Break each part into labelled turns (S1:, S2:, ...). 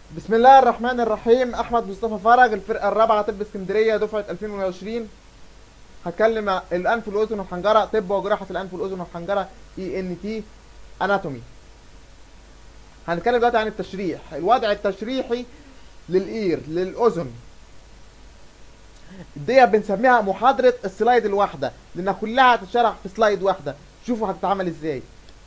S1: بسم الله الرحمن الرحيم احمد مصطفى فرج الفرقه الرابعه طب اسكندريه دفعه 2020 هتكلم عن الانف والاذن والحنجره طب وجراحه الانف والاذن والحنجره اي ان تي اناتومي هنتكلم دلوقتي عن التشريح الوضع التشريحي للاير للاذن دي بنسميها محاضره السلايد الواحده لانها كلها هتتشرح في سلايد واحده شوفوا هتتعمل ازاي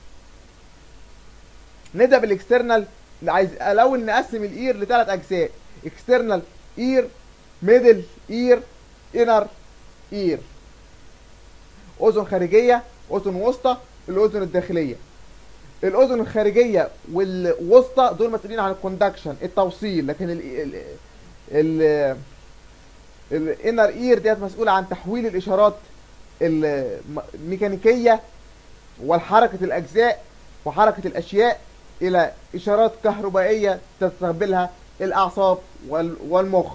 S1: نبدا بالاكسترنال اللي عايز الاول نقسم الاير لثلاث اجزاء اكسترنال اير ميدل اير انر اير اذن خارجيه اذن وسطى الاذن الداخليه الاذن الخارجيه والوسطى دول مسؤولين عن الكوندكشن التوصيل لكن ال ال ال الانر اير ديت مسؤوله عن تحويل الاشارات الميكانيكيه والحركه الاجزاء وحركه الاشياء الى اشارات كهربائيه تستقبلها الاعصاب والمخ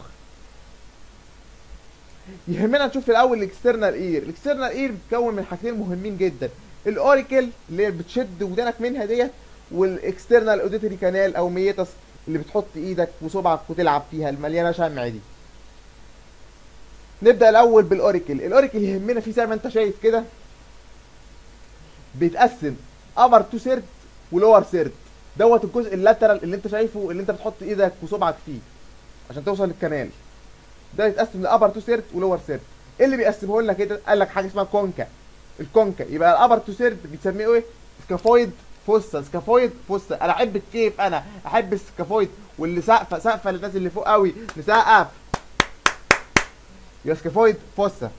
S1: يهمنا نشوف الاول الاكسترنال اير الاكسترنال اير بتتكون من حاجتين مهمين جدا الاوريكل اللي هي بتشد ودانك منها ديت والاكسترنال اوديتوري كانال او ميتس اللي بتحط ايدك وصبعك وتلعب فيها المليانه شمع دي نبدا الاول بالاوريكل الاوريكل يهمنا فيه زي ما انت شايف كده بيتقسم ابر تو سيرد ولور سيرد دوت الجزء اللاترال اللي انت شايفه اللي انت بتحط ايدك وصبعك فيه عشان توصل للكنال ده يتقسم لابر تو سيرد ولور سيرد ايه اللي بيقسمه لنا كده قال لك حاجه اسمها كونكا الكونكا يبقى الابر تو سيرد بتسميه ايه سكافويد فوسا سكافويد فوسا انا احب الكيف انا احب السكافويد واللي سقفه سقفه للناس اللي فوق قوي نسقف يبقى سكافويد فوسا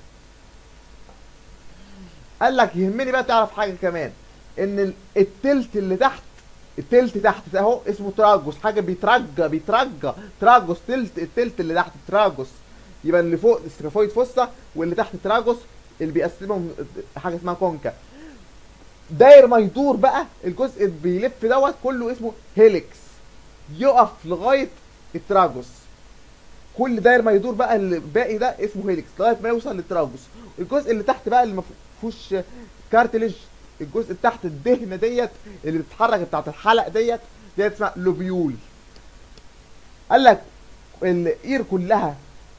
S1: قال لك يهمني بقى تعرف حاجه كمان ان التلت اللي تحت التلت تحت ده اهو اسمه تراجوس حاجه بيترجى بيترجى تراجوس تلت التلت اللي تحت تراجوس يبقى اللي فوق السكافويد فوسا واللي تحت تراجوس اللي بيقسمهم حاجه اسمها كونكا داير ما يدور بقى الجزء اللي بيلف دوت كله اسمه هيليكس يقف لغايه التراجوس كل داير ما يدور بقى الباقي ده اسمه هيليكس لغايه ما يوصل للتراجوس الجزء اللي تحت بقى اللي ما فيهوش كارتلج الجزء اللي تحت الدهنه ديت اللي بتتحرك بتاعت الحلق ديت ديت اسمها لوبيول قال لك الاير كلها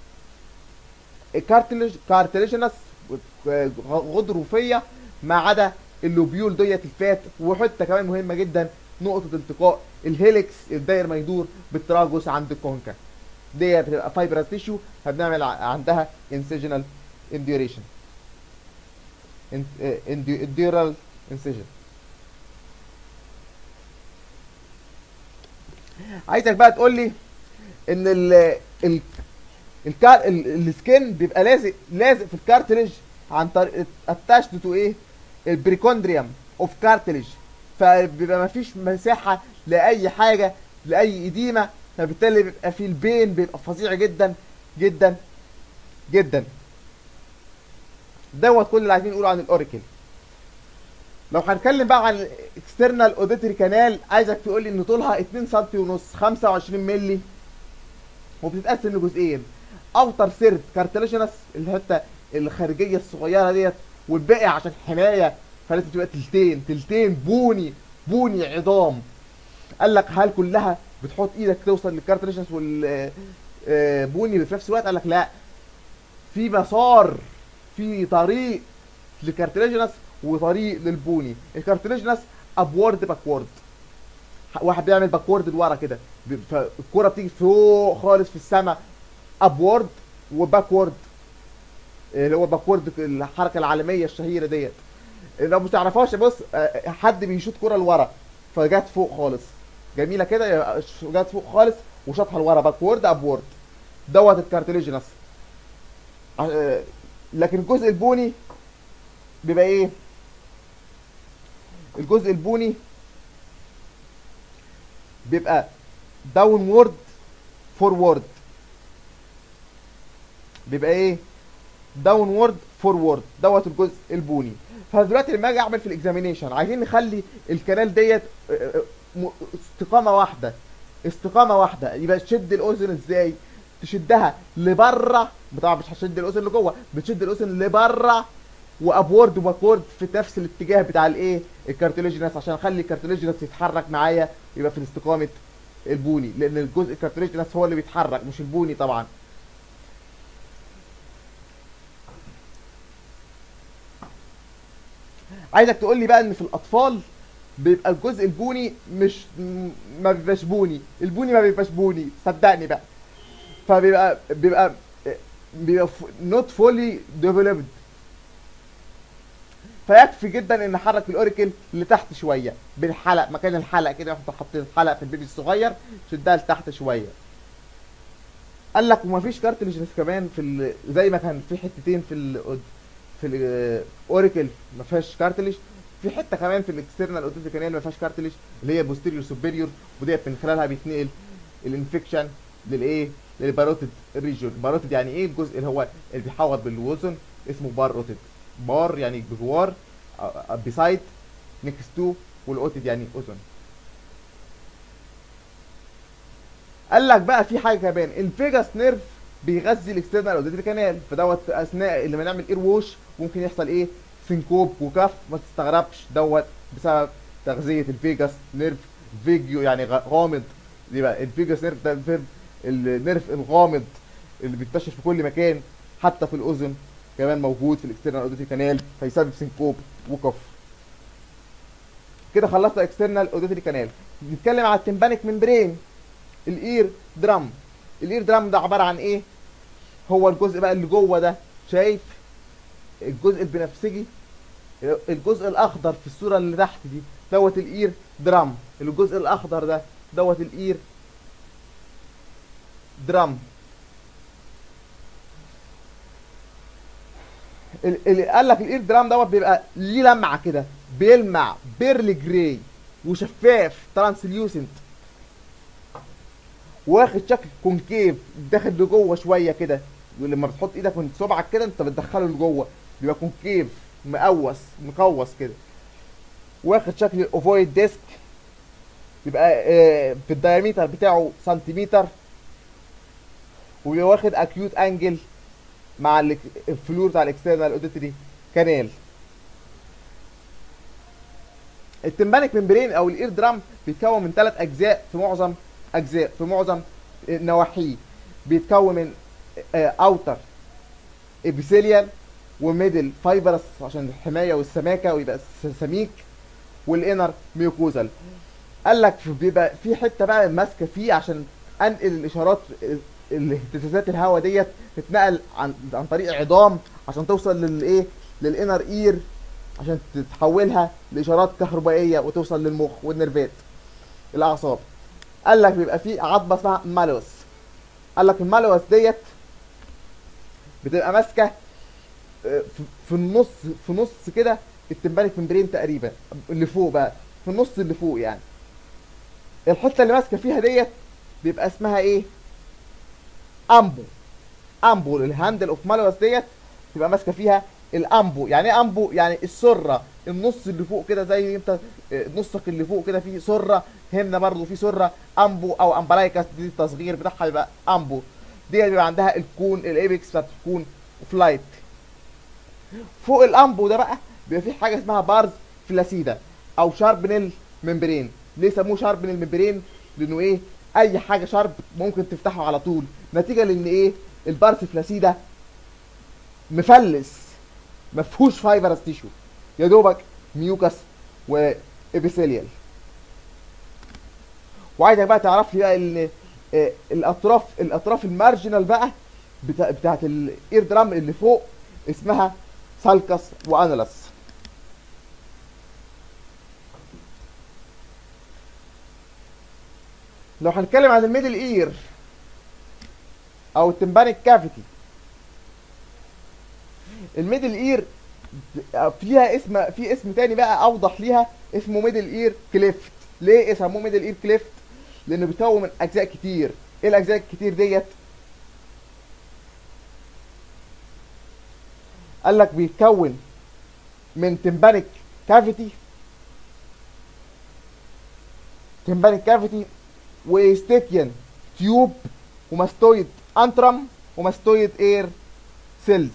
S1: كارتلج كارتليجنس غضروفيه ما عدا اللوبيول ديت الفات وحته كمان مهمه جدا نقطه التقاء الهيليكس الداير ما يدور بالتراجس عند الكونكا ديت بتبقى فايبرس تيشو فبنعمل عندها انسيجنال انديوريشن انديورال انسيجن عايزك بقى تقول لي ان ال ال الكار السكين بيبقى لازق لازق في الكارتليج عن طريق اتاشد تو ايه البريكوندريوم اوف كارتليج فبيبقى مفيش مساحه لاي حاجه لاي اديمه فبالتالي بيبقى في البين بيبقى فظيع جدا جدا جدا دوت كل اللي عايزين نقوله عن الاوريكل لو هنتكلم بقى عن الاكسترنال اوديتري كانال عايزك تقول لي ان طولها 2 سم ونص 25 مللي وبتتقسم لجزئين اوتر سيرد كارتليجينس الحته الخارجيه الصغيره ديت والباقي عشان حمايه فلازم تبقى تلتين تلتين بوني بوني عظام قال لك هل كلها بتحط ايدك توصل للكارتليجينس والبوني في نفس الوقت قال لك لا في مسار في طريق للكارتليجينس وطريق للبوني الكارتليجينس ابورد باكورد واحد بيعمل باكورد لورا كده فالكرة بتيجي فوق خالص في السماء ابورد وباكورد اللي هو باكورد الحركه العالميه الشهيره ديت لو مش تعرفهاش بص حد بيشوط كرة لورا فجت فوق خالص جميله كده جت فوق خالص وشاطها لورا باكورد ابورد دوت الكارتليجينس لكن الجزء البوني بيبقى ايه الجزء البوني بيبقى داون وورد فورورد بيبقى ايه داون وورد فورورد دوت الجزء البوني فدلوقتي لما اجي اعمل في الاكزامينيشن عايزين نخلي الكنال ديت استقامه واحده استقامه واحده يبقى تشد الاذن ازاي تشدها لبره طبعا مش هتشد الاذن لجوه بتشد الاذن لبره وابورد وباكورد في نفس الاتجاه بتاع الايه الكارتليجينس عشان اخلي الكارتليجينس يتحرك معايا يبقى في استقامه البوني لان الجزء الكارتريجنس هو اللي بيتحرك مش البوني طبعا عايزك تقول لي بقى ان في الاطفال بيبقى الجزء البوني مش م- ما بيبقاش بوني البوني ما بيبقاش بوني صدقني بقى فبيبقى بيبقى بيبقى نوت فولي ديفلوبد فيكفي جدا ان نحرك الاوريكل لتحت شويه بالحلق مكان الحلق كده احنا حاطين الحلق في البيبي الصغير شدها لتحت شويه قال لك ومفيش كارتليجز كمان في ال... زي ما كان في حتتين في ال... في الاوريكل ما فيهاش كارتليج في حته كمان في الاكسترنال اوديتي كانال ما فيهاش كارتليج اللي هي بوستيريور سوبيريور وديت من خلالها بيتنقل الانفكشن للايه للباروتيد ريجون باروتيد يعني ايه الجزء اللي هو اللي بيحوط بالوزن اسمه باروتيد بار يعني بجوار بيسايد نيكست تو والاوتيد يعني اذن قال لك بقى في حاجه كمان الفيجاس نيرف بيغذي الاكسترنال اوديتري كانال فدوت اثناء اللي بنعمل اير ووش ممكن يحصل ايه سنكوب وكف ما تستغربش دوت بسبب تغذيه الفيجاس نيرف فيجيو يعني غ- غامض يبقى الفيجاس نيرف ده الفيرب النيرف الغامض اللي بينتشر في كل مكان حتى في الاذن كمان موجود في الاكسترنال اوديتري كانال فيسبب سنكوب وكف كده خلصنا اكسترنال اوديتري كانال نتكلم على التمبانيك ممبرين الاير درام الاير درام ده عباره عن ايه هو الجزء بقى اللي جوه ده شايف الجزء البنفسجي الجزء الاخضر في الصوره اللي تحت دي دوت الاير درام الجزء الاخضر ده دوت الاير درام ال- اللي قال لك الاير درام دوت بيبقى ليه لمعه كده بيلمع بيرل جراي وشفاف ترانسليوسنت واخد شكل كونكيف داخل لجوه شويه كده ولما بتحط ايدك من صبعك كده انت بتدخله لجوه بيبقى كونكيف مقوس مقوس كده واخد شكل الاوفويد ديسك بيبقى آه، في الدايمتر بتاعه سنتيمتر وبيبقى واخد اكيوت انجل مع ال- الفلور بتاع الاكسترنال اوديتري كانال التمبانيك ممبرين او الاير درام بيتكون من ثلاث اجزاء في معظم اجزاء في معظم نواحيه بيتكون من اوتر ابيثيليال وميدل فايبرس عشان الحمايه والسماكه ويبقى س- سميك والانر ميوكوزال قال لك في- بيبقى في حته بقى ماسكه فيه عشان انقل الاشارات الاهتزازات الهواء ديت تتنقل عن عن طريق عظام عشان توصل للايه للانر اير عشان تحولها لاشارات كهربائيه وتوصل للمخ والنرفات الاعصاب قال لك بيبقى في عظمه اسمها مالوس قال لك المالوس ديت بتبقى ماسكه آه، في- في النص في نص كده التمبانيك ممبرين تقريبا اللي فوق بقى في النص اللي فوق يعني الحته اللي ماسكه فيها ديت بيبقى اسمها ايه امبو امبو الهاندل اوف مالوس ديت تبقى ماسكه فيها الامبو يعني ايه امبو يعني السره النص اللي فوق كده زي انت آه، نصك اللي فوق كده فيه سره هنا برضو في سره امبو او امبلايكاس دي التصغير بتاعها بيبقى امبو دي بيبقى عندها الكون الايبكس بتاعت الكون فلايت فوق الامبو ده بقى بيبقى في حاجه اسمها بارز فلاسيدا او شاربنل ممبرين ليه سموه شاربنل ممبرين لانه ايه اي حاجه شارب ممكن تفتحه على طول نتيجه لان ايه البارز فلاسيدا مفلس ما فيهوش فايبرس تيشو يا دوبك ميوكس وابيثيليال وعايزك بقى تعرف لي بقى ال- آه، الاطراف الاطراف المارجنال بقى بتاع بتاعت الاير درام اللي فوق اسمها سالكس وانلس لو هنتكلم عن الميدل اير او التمبانيك كافيتي الميدل اير فيها اسم في اسم تاني بقى اوضح ليها اسمه ميدل اير كليفت ليه اسموه ميدل اير كليفت لانه بيتكون من اجزاء كتير ايه الاجزاء الكتير ديت قال لك بيتكون من تمبانيك كافيتي تمبانيك كافيتي وستيكيان تيوب وماستويد انترم وماستويد اير سيلز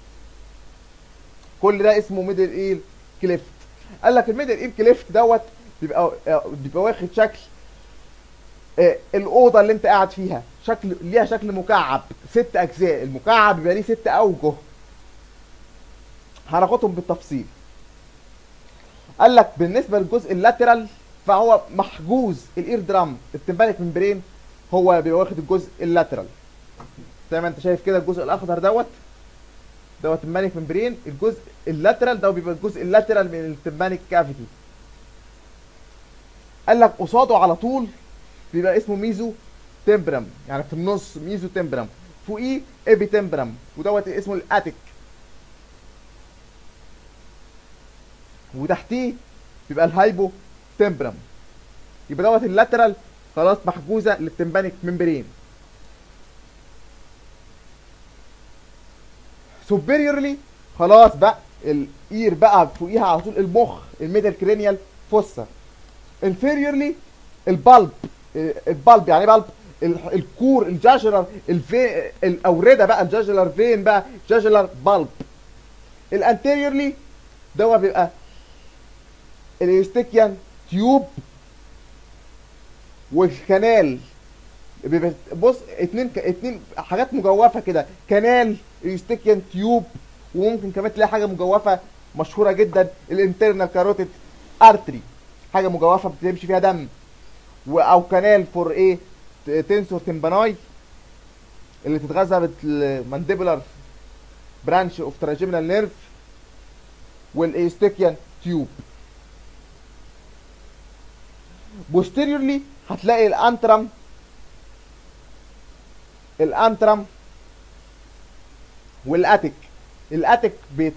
S1: كل ده اسمه ميدل اير كليفت قال لك الميدل اير كليفت دوت بيبقى آه، بيبقى واخد شكل آه، الاوضه اللي انت قاعد فيها شكل ليها شكل مكعب ست اجزاء المكعب بيبقى ليه ست اوجه هناخدهم بالتفصيل قال لك بالنسبه للجزء اللاترال فهو محجوز الاير درام التمبانيك ممبرين هو بيبقى واخد الجزء اللاترال زي ما انت شايف كده الجزء الاخضر دوت دوت تمبانيك ممبرين الجزء اللاترال ده بيبقى الجزء اللاترال من التمبانيك كافيتي قال لك قصاده على طول بيبقى اسمه ميزو تمبرم يعني في النص ميزو تمبرم فوقيه ايبي تمبرم ودوت اسمه الاتيك وتحتيه بيبقى الهايبو تمبرم يبقى دوت اللاترال خلاص محجوزه للتمبانيك ممبرين سوبيريورلي خلاص بقى الاير بقى فوقيها على طول المخ الميدل كرينيال فوسا انفيريورلي البلب البلب يعني بلب ال- الكور الجاجلر الفي الاورده بقى الجاجلر فين بقى جاجلر بلب الانتيريورلي ده بيبقى الاستيكيان تيوب والكنال بيبقى بص اتنين ك... اتنين حاجات مجوفه كده كنال الاستيكيان تيوب وممكن كمان تلاقي حاجه مجوفه مشهوره جدا الانترنال كاروتيد ارتري حاجه مجوفه بتمشي فيها دم و... او كنال فور ايه ت- تنسور تمباناي اللي تتغذى بالمانديبولار برانش اوف تراجيمينال نيرف والايستيكيان تيوب بوستيريورلي هتلاقي الانترم الانترم والاتيك الاتيك بيت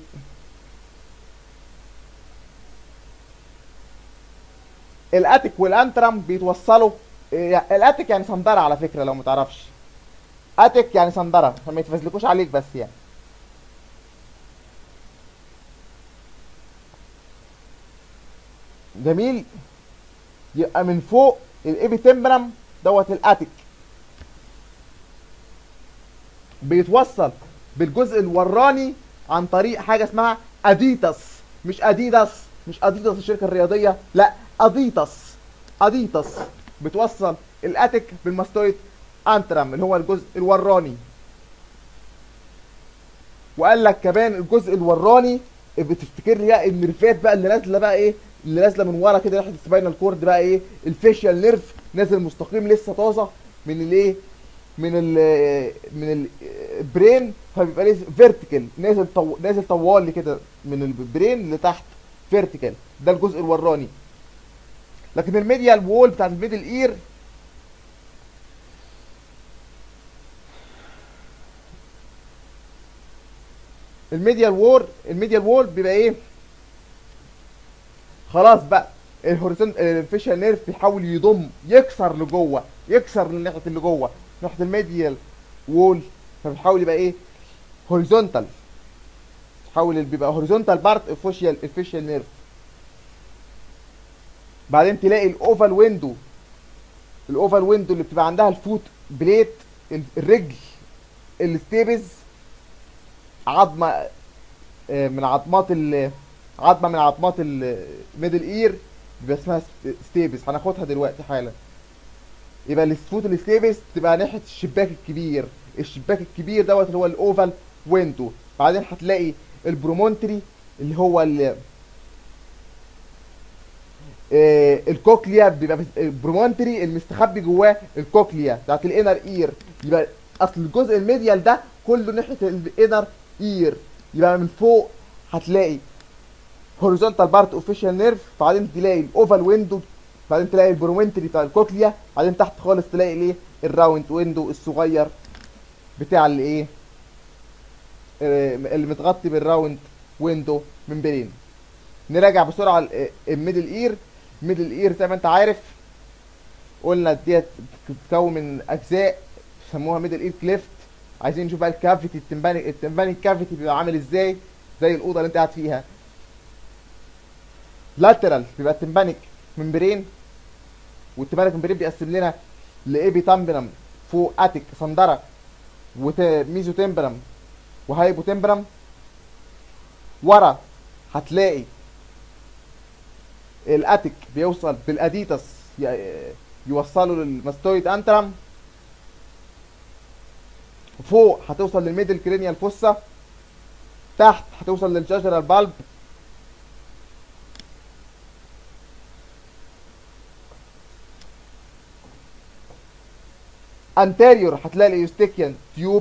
S1: الاتيك والانترم بيتوصلوا إيه، الاتيك يعني صندرة على فكرة لو متعرفش اتيك يعني صندرة عشان ما يتفزلكوش عليك بس يعني جميل يبقى من فوق الايبي تمبرم دوت الاتيك بيتوصل بالجزء الوراني عن طريق حاجه اسمها اديتاس مش اديداس مش اديداس الشركه الرياضيه لا اديتاس اديتاس بتوصل الاتيك بالماستويد انترم اللي هو الجزء الوراني وقال لك كمان الجزء الوراني بتفتكر لي بقى النرفات بقى اللي نازله بقى ايه اللي نازله من ورا كده ناحيه السباينال كورد بقى ايه الفيشيال نيرف نازل مستقيم لسه طازه من الايه من ال من البرين فبيبقى ليه فيرتيكال نازل طو... نازل طوالي كده من البرين لتحت فيرتيكال ده الجزء الوراني لكن الميديال وول بتاعت الميدل اير الميديال وور الميديال وول بيبقى ايه خلاص بقى الهوريزون الفيشال نيرف بيحاول يضم يكسر لجوه يكسر لناحيه اللي جوه ناحيه الميديال وول فبيحاول يبقى ايه هوريزونتال يحاول بيبقى هوريزونتال بارت الفيشال الفيشال نيرف بعدين تلاقي الاوفال ويندو الاوفال ويندو اللي بتبقى عندها الفوت بليت الرجل الستيبز عظمه آه، من عظمات ال عظمه من عظمات الميدل اير بيبقى اسمها ستيبس هناخدها دلوقتي حالا يبقى الفوت الستيبس تبقى ناحيه الشباك الكبير الشباك الكبير دوت اللي هو الاوفال ويندو بعدين هتلاقي البرومونتري اللي هو ال آه، الكوكليا بيبقى بس- البرومونتري المستخبي جواه الكوكليا بتاعت الانر اير يبقى اصل الجزء الميديال ده كله ناحيه الانر اير يبقى من فوق هتلاقي هوريزونتال بارت اوفيشال نيرف بعدين تلاقي الاوفال ويندو بعدين تلاقي البرومنتري بتاع الكوكليا بعدين تحت خالص تلاقي الايه الراوند ويندو الصغير بتاع الايه آه، اللي متغطي بالراوند ويندو ممبرين نراجع بسرعه ال- الميدل اير ميدل اير زي ما انت عارف قلنا ديت بتتكون من اجزاء بيسموها ميدل اير كليفت عايزين نشوف بقى الكافيتي التمباني التمباني الكافيتي بيبقى عامل ازاي زي الاوضه اللي انت قاعد فيها لاترال بيبقى التمبانيك ممبرين والتمبانيك ممبرين بيقسم لنا لايبي تامبرم فوق اتيك صندرة وميزو تمبرم وهايبو تمبرم ورا هتلاقي الاتيك بيوصل بالاديتس ي- يوصله للماستويد انترم فوق هتوصل للميدل كرينيال فوسا تحت هتوصل للجاجرال بالب انتيريور هتلاقي الايوستيكيان تيوب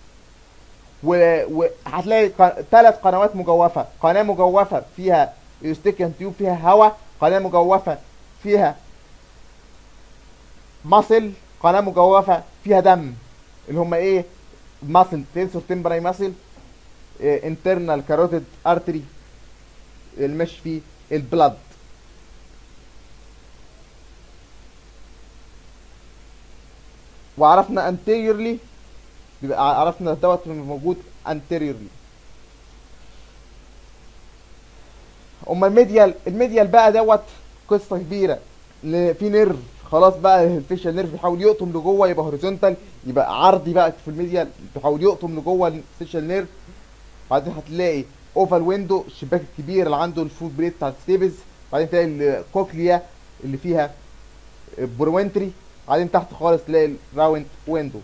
S1: وهتلاقي ثلاث قنوات مجوفه قناه مجوفه فيها ايوستيكيان تيوب فيها هواء قناه مجوفه فيها ماسل قناه مجوفه فيها دم اللي هم ايه ماسل تنسور تمبراي ماسل انترنال كاروتيد ارتري المشي فيه البلد وعرفنا anteriorly بيبقى عرفنا دوت موجود anteriorly اما الميديال الميديال بقى دوت قصه كبيره ل- في نيرف خلاص بقى الفيشال نيرف بيحاول يقطم لجوه يبقى هوريزونتال يبقى عرضي بقى في الميديال بيحاول يقطم لجوه الفيشال نيرف بعدين هتلاقي اوفال ويندو الشباك الكبير اللي عنده الفوت بريت بتاع الستيبز بعدين تلاقي الكوكليا اللي فيها بروينتري بعدين تحت خالص تلاقي الراوند ويندو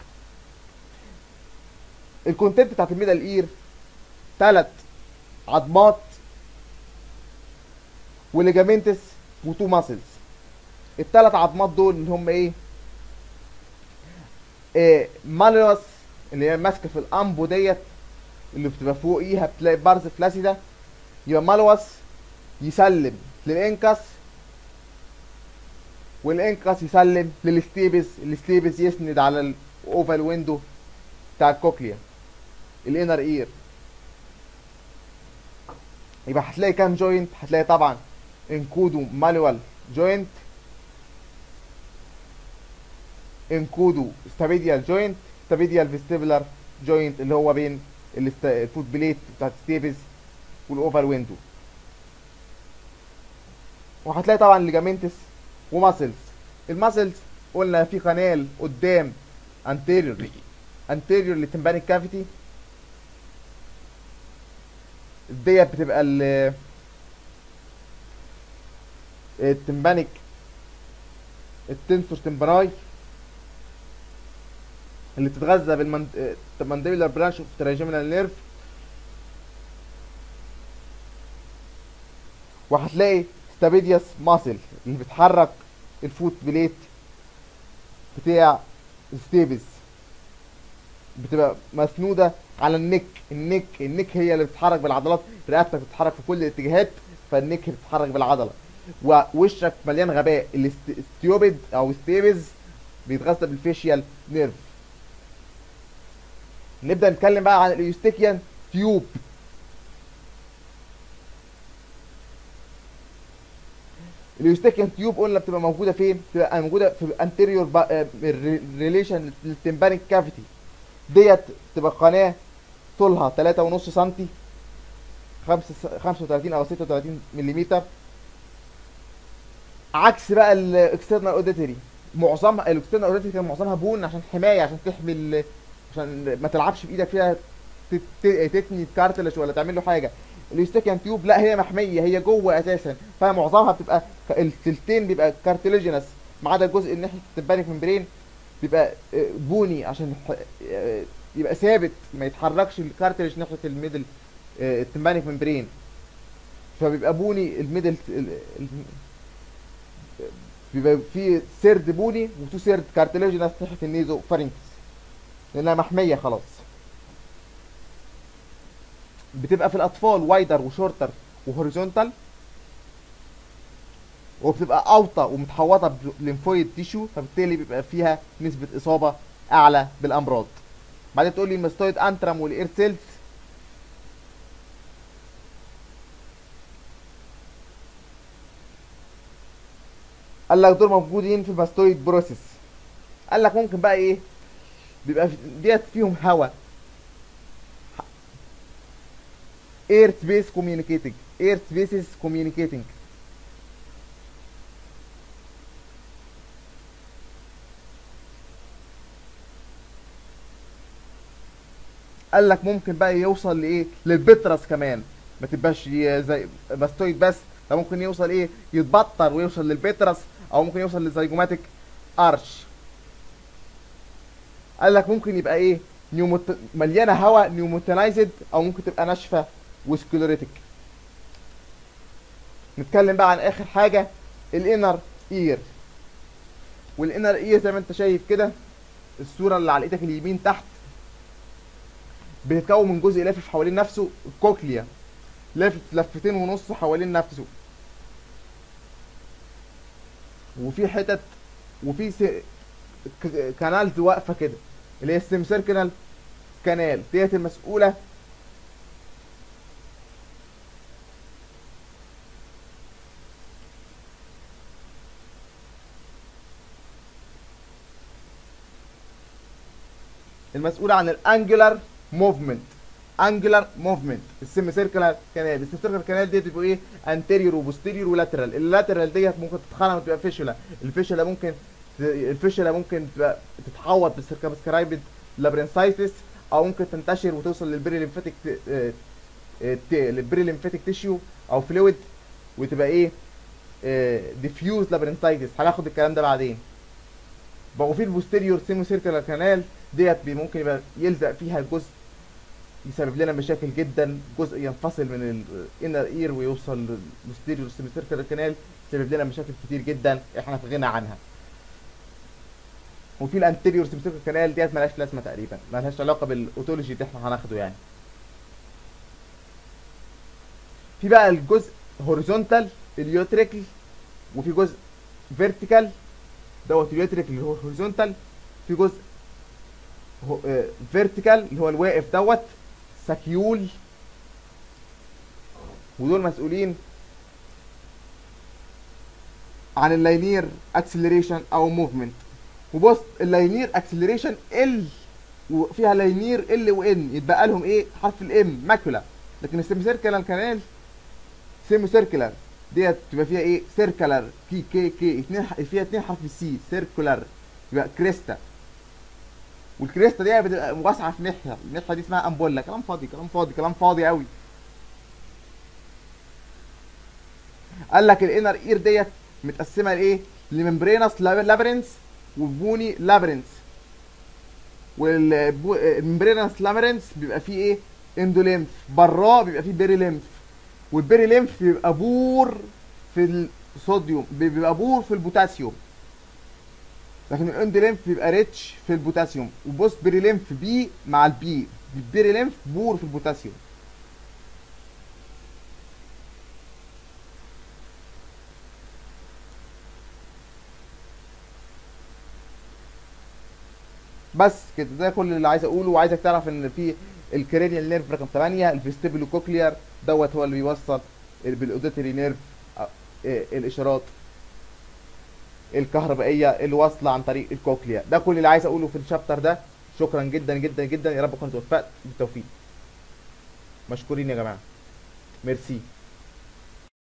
S1: الكونتنت بتاعت الميدل اير ثلاث عظمات وليجامنتس وتو ماسلز الثلاث عظمات دول اللي هم ايه, إيه مالوس اللي هي ماسكه في الامبو ديت اللي بتبقى فوقيها بتلاقي بارز فلاسيدا يبقى مالوس يسلم للانكس والانكس يسلم للستيبس الستيبس يسند على الاوفال ويندو بتاع الكوكليا الانر اير يبقى هتلاقي كام جوينت هتلاقي طبعا انكودو مالوال جوينت انكودو ستابيديال جوينت ستابيديال فيستيبولار جوينت اللي هو بين الست- الفوت بليت بتاعت ستيبس والاوفال ويندو وهتلاقي طبعا ليجامنتس وماسلز الماسلز قلنا في قنال قدام anterior anterior للتمبانيك كافيتي ديت بتبقى ال التمبانيك التنسور تمبراي اللي بتتغذى بالمانديبولار برانش اوف تراجيمينال نيرف وهتلاقي ستابيديوس ماسل اللي بتحرك الفوت بليت بتاع الستيبس بتبقى مسنوده على النك النك النك هي اللي بتتحرك بالعضلات رقبتك بتتحرك في كل الاتجاهات فالنك بتتحرك بالعضله ووشك مليان غباء الاستيوبد او ستيبز بيتغذى بالفيشيال نيرف نبدا نتكلم بقى عن الايوستيكيان تيوب اليوستيكيان تيوب قلنا بتبقى موجوده فين؟ بتبقى موجوده في انتيريور ريليشن للتمبانيك كافيتي ديت تبقى قناه طولها 3.5 سم 35 او 36 ملم عكس بقى الاكسترنال اوديتري معظمها الاكسترنال اوديتري كان معظمها بون عشان حمايه عشان تحمي ال- عشان ما تلعبش بايدك فيها تت- ت- تتني كارتلج ولا تعمل له حاجه اليوستيكيان تيوب لا هي محميه هي جوه اساسا فمعظمها بتبقى ك- التلتين بيبقى كارتليجينس ما عدا الجزء اللي ناحيه التمبانيك ممبرين بيبقى آه، بوني عشان ح- آه، يبقى ثابت ما يتحركش الكارتليج ناحيه الميدل آه، التمبانيك ممبرين فبيبقى بوني الميدل ال- ال- بيبقى في سيرد بوني وتو سيرد كارتليجينس ناحيه النيزو فارينكس لانها محميه خلاص بتبقى في الاطفال وايدر وشورتر وهوريزونتال وبتبقى اوطى ومتحوطه بليمفويد تيشو فبالتالي بيبقى فيها نسبه اصابه اعلى بالامراض بعدين تقول لي الماستويد انترم والاير سيلز قال لك دول موجودين في الماستويد بروسيس قال لك ممكن بقى ايه بيبقى في- ديت فيهم هواء air space communicating air spaces communicating قال لك ممكن بقى يوصل لايه للبترس كمان ما تبقاش ي- زي ماستويد بس ده ممكن يوصل ايه يتبطر ويوصل للبيترس او ممكن يوصل للزيجوماتيك ارش قال لك ممكن يبقى ايه نيوموت... مليانه هواء نيوموتنايزد او ممكن تبقى ناشفه وسكلوريتك نتكلم بقى عن اخر حاجه الانر اير والانر اير زي ما انت شايف كده الصوره اللي على ايدك اليمين تحت بتتكون من جزء لافف حوالين نفسه الكوكليا لافف لفتين ونص حوالين نفسه وفي حتت وفي س... ك... كانالز واقفه كده اللي هي السيم سيركلال كانال ديت المسؤوله المسؤوله عن الانجلر موفمنت انجلر موفمنت السيم سيركلر كانال السيم سيركلر كانال ديت بيبقوا ايه انتيريور وبوستيريور ولاترال اللاترال ديت ممكن تتخانق وتبقى فيشولا الفيشولا ممكن الفيشولا ممكن تبقى تتحوط بالسيركمسكرايبد لابرنسايتس او ممكن تنتشر وتوصل للبري ليمفاتيك للبري ليمفاتيك تيشيو او فلويد وتبقى ايه ديفيوز لابرنسايتس هناخد الكلام ده بعدين بقوا في البوستيريور سيمو سيركلر كانال ديت ممكن يبقى يلزق فيها الجزء يسبب لنا مشاكل جدا جزء ينفصل من الانر اير ويوصل للبوستيريور سيمو سيركلر كانال يسبب لنا مشاكل كتير جدا احنا في غنى عنها وفي الانتيريور سيمو سيركلر كانال ديت ملهاش لازمه تقريبا ملهاش علاقه بالاوتولوجي اللي احنا هناخده يعني في بقى الجزء هوريزونتال اليوتريكل وفي جزء فيرتيكال دوت اليوتريكل اللي هو هوريزونتال في جزء فيرتيكال اللي هو الواقف دوت ساكيول ودول مسؤولين عن اللاينير اكسلريشن او موفمنت وبص اللاينير اكسلريشن ال وفيها لاينير ال وان يتبقى لهم ايه حرف الام ماكولا لكن السيمي سيركلر كانال سيمي سيركلر ديت تبقى فيها ايه سيركلر كي كي كي اتنين فيها اتنين حرف السي سيركلر يبقى كريستا والكريستا دي بتبقى واسعه في ناحيه الناحيه دي اسمها امبولا كلام فاضي كلام فاضي كلام فاضي قوي قال لك الانر اير ديت متقسمه لايه لممبرينس لابرنس وبوني لابرنس والممبرينس لابرنس بيبقى فيه ايه اندوليمف براه بيبقى فيه بيري ليمف والبيري ليمف بيبقى بور في الصوديوم بيبقى بور في البوتاسيوم لكن الاند ليمف بيبقى ريتش في البوتاسيوم وبص بيري ليمف بي مع البي البيري ليمف بور في البوتاسيوم بس كده ده كل اللي عايز اقوله وعايزك تعرف ان في الكرينيال نيرف رقم 8 الفيستيبولو كوكليار دوت هو اللي بيوصل بالاوديتري نيرف الاشارات الكهربائيه اللي واصله عن طريق الكوكليا ده كل اللي عايز اقوله في الشابتر ده شكرا جدا جدا جدا يا رب كنت وفقت بالتوفيق مشكورين يا جماعه ميرسي